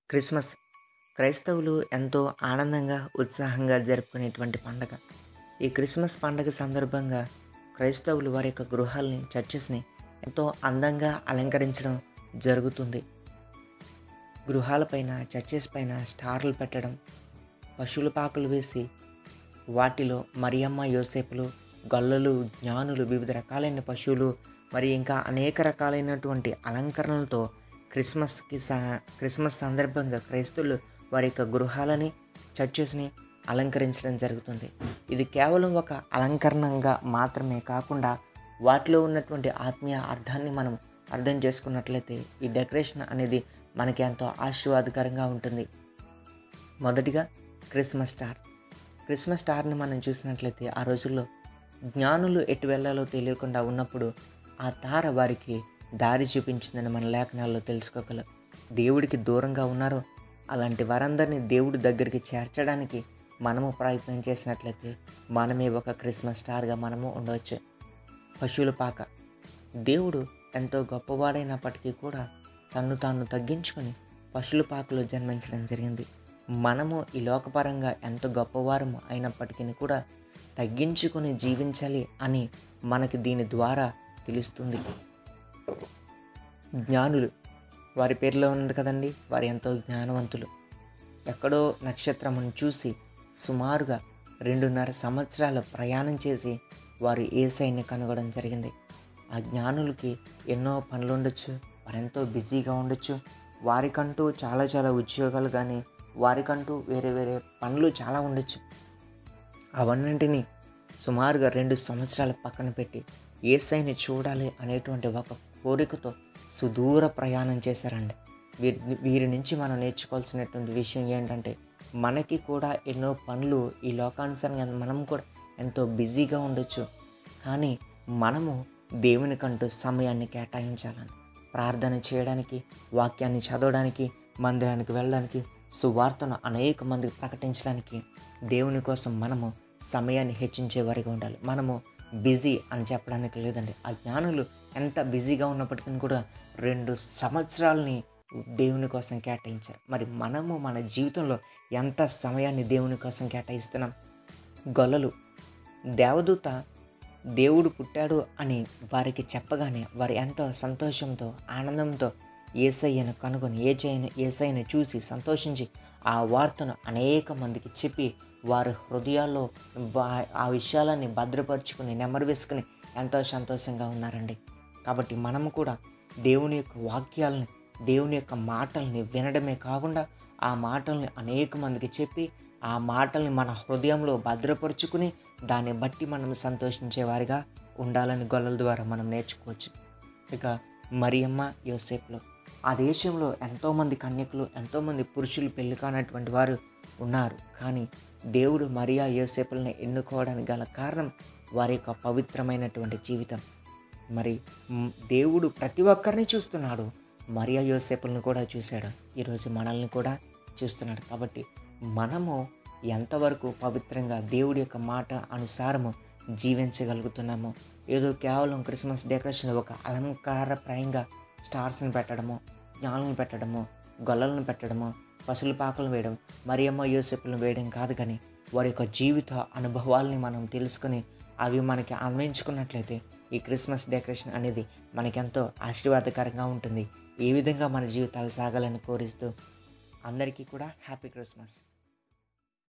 Christmas క్రైస్తవులు ఎంతో ఆనందంగా ఉత్సాహంగా జరుపుకునేటువంటి పండగ ఈ క్రిస్మస్ పండగ సందర్భంగా క్రైస్తవులు వారి యొక్క గృహాల్ని చర్చెస్ని ఎంతో అందంగా అలంకరించడం జరుగుతుంది గృహాలపైన చర్చెస్ పైన స్టార్లు పెట్టడం పశువుల పాకులు వేసి వాటిలో మరియమ్మ యోసేపులు గొల్లలు జ్ఞానులు వివిధ రకాలైన పశువులు మరి ఇంకా అనేక రకాలైనటువంటి అలంకరణలతో క్రిస్మస్కి స క్రిస్మస్ సందర్భంగా క్రైస్తవులు వారి యొక్క గృహాలని చర్చెస్ని అలంకరించడం జరుగుతుంది ఇది కేవలం ఒక అలంకరణంగా మాత్రమే కాకుండా వాటిలో ఉన్నటువంటి ఆత్మీయ అర్థాన్ని మనం అర్థం చేసుకున్నట్లయితే ఈ డెకరేషన్ అనేది మనకి ఎంతో ఆశీర్వాదకరంగా ఉంటుంది మొదటిగా క్రిస్మస్ స్టార్ క్రిస్మస్ స్టార్ని మనం చూసినట్లయితే ఆ రోజుల్లో జ్ఞానులు ఎటు వెళ్ళాలో తెలియకుండా ఉన్నప్పుడు ఆ తార వారికి దారి చూపించిందని మన లేఖనాల్లో తెలుసుకోగలం దేవుడికి దూరంగా ఉన్నారో అలాంటి వారందరినీ దేవుడి దగ్గరికి చేర్చడానికి మనము ప్రయత్నం చేసినట్లయితే మనమే ఒక క్రిస్మస్ స్టార్గా మనము ఉండవచ్చు పశువుల పాక దేవుడు ఎంతో గొప్పవాడైనప్పటికీ కూడా తన్ను తాను తగ్గించుకొని పశువుల పాకలో జన్మించడం జరిగింది మనము ఈ లోకపరంగా ఎంత గొప్పవారము అయినప్పటికీ కూడా తగ్గించుకొని జీవించాలి అని మనకి దీని ద్వారా తెలుస్తుంది జ్ఞానులు వారి పేరులో ఉంది కదండి వారు ఎంతో జ్ఞానవంతులు ఎక్కడో నక్షత్రమును చూసి సుమారుగా రెండున్నర సంవత్సరాలు ప్రయాణం చేసి వారు ఏసైని కనుగొనడం జరిగింది ఆ జ్ఞానులకి ఎన్నో పనులు ఉండొచ్చు వారెంతో బిజీగా ఉండొచ్చు వారికంటూ చాలా చాలా ఉద్యోగాలు కానీ వారికంటూ వేరే వేరే పనులు చాలా ఉండొచ్చు అవన్నింటినీ సుమారుగా రెండు సంవత్సరాల పక్కన పెట్టి ఏసైని చూడాలి అనేటువంటి ఒక కోరికతో సుదూర ప్రయాణం చేశారండి వీరి వీరి నుంచి మనం నేర్చుకోవాల్సినటువంటి విషయం ఏంటంటే మనకి కూడా ఎన్నో పనులు ఈ లోకానుసారంగా మనం కూడా ఎంతో బిజీగా ఉండొచ్చు కానీ మనము దేవునికంటూ సమయాన్ని కేటాయించాలని ప్రార్థన చేయడానికి వాక్యాన్ని చదవడానికి మందిరానికి వెళ్ళడానికి సువార్తను అనేక మందికి ప్రకటించడానికి దేవుని కోసం మనము సమయాన్ని హెచ్చించే వారిగా ఉండాలి మనము బిజీ అని చెప్పడానికి లేదండి ఆ జ్ఞానులు ఎంత బిజీగా ఉన్నప్పటికీ కూడా రెండు సంవత్సరాలని దేవుని కోసం కేటాయించారు మరి మనము మన జీవితంలో ఎంత సమయాన్ని దేవుని కోసం కేటాయిస్తున్నాం గొల్లలు దేవదూత దేవుడు పుట్టాడు అని వారికి చెప్పగానే వారు ఎంతో సంతోషంతో ఆనందంతో ఏసయ్యను కనుగొని ఏజయ్యను ఏసయ్యను చూసి సంతోషించి ఆ వార్తను అనేక మందికి చెప్పి వారి హృదయాల్లో వా- ఆ విషయాలన్నీ భద్రపరుచుకుని నెమ్మది వేసుకుని ఎంతో సంతోషంగా ఉన్నారండి కాబట్టి మనము కూడా దేవుని యొక్క వాక్యాలని దేవుని యొక్క మాటల్ని వినడమే కాకుండా ఆ మాటల్ని అనేక మందికి చెప్పి ఆ మాటల్ని మన హృదయంలో భద్రపరుచుకుని దాన్ని బట్టి మనం సంతోషించేవారిగా ఉండాలని గొల్లల ద్వారా మనం నేర్చుకోవచ్చు ఇక మరియమ్మ యోసేపులో ఆ దేశంలో ఎంతోమంది కన్యకులు ఎంతోమంది పురుషులు పెళ్లి కానటువంటి వారు ఉన్నారు కానీ దేవుడు మరియా యోసేపుల్ని ఎన్నుకోవడానికి గల కారణం వారి యొక్క పవిత్రమైనటువంటి జీవితం మరి మ్, దేవుడు ప్రతి ఒక్కరిని చూస్తున్నాడు మరియా యోసేపులను కూడా చూశాడు ఈరోజు మనల్ని కూడా చూస్తున్నాడు కాబట్టి మనము ఎంతవరకు పవిత్రంగా దేవుడి యొక్క మాట అనుసారము జీవించగలుగుతున్నామో ఏదో కేవలం క్రిస్మస్ డెకరేషన్ ఒక అలంకారప్రాయంగా స్టార్స్ని పెట్టడము జ్ఞానులను పెట్టడము గొల్లలను పెట్టడము పసుల పాకలను వేయడం మరియమ్మ యోసేపులను వేయడం కాదు కానీ వారి యొక్క జీవిత అనుభవాల్ని మనం తెలుసుకొని అవి మనకి అన్వయించుకున్నట్లయితే ఈ క్రిస్మస్ డెకరేషన్ అనేది మనకెంతో ఆశీర్వాదకరంగా ఉంటుంది ఏ విధంగా మన జీవితాలు సాగాలని కోరిస్తూ అందరికీ కూడా హ్యాపీ క్రిస్మస్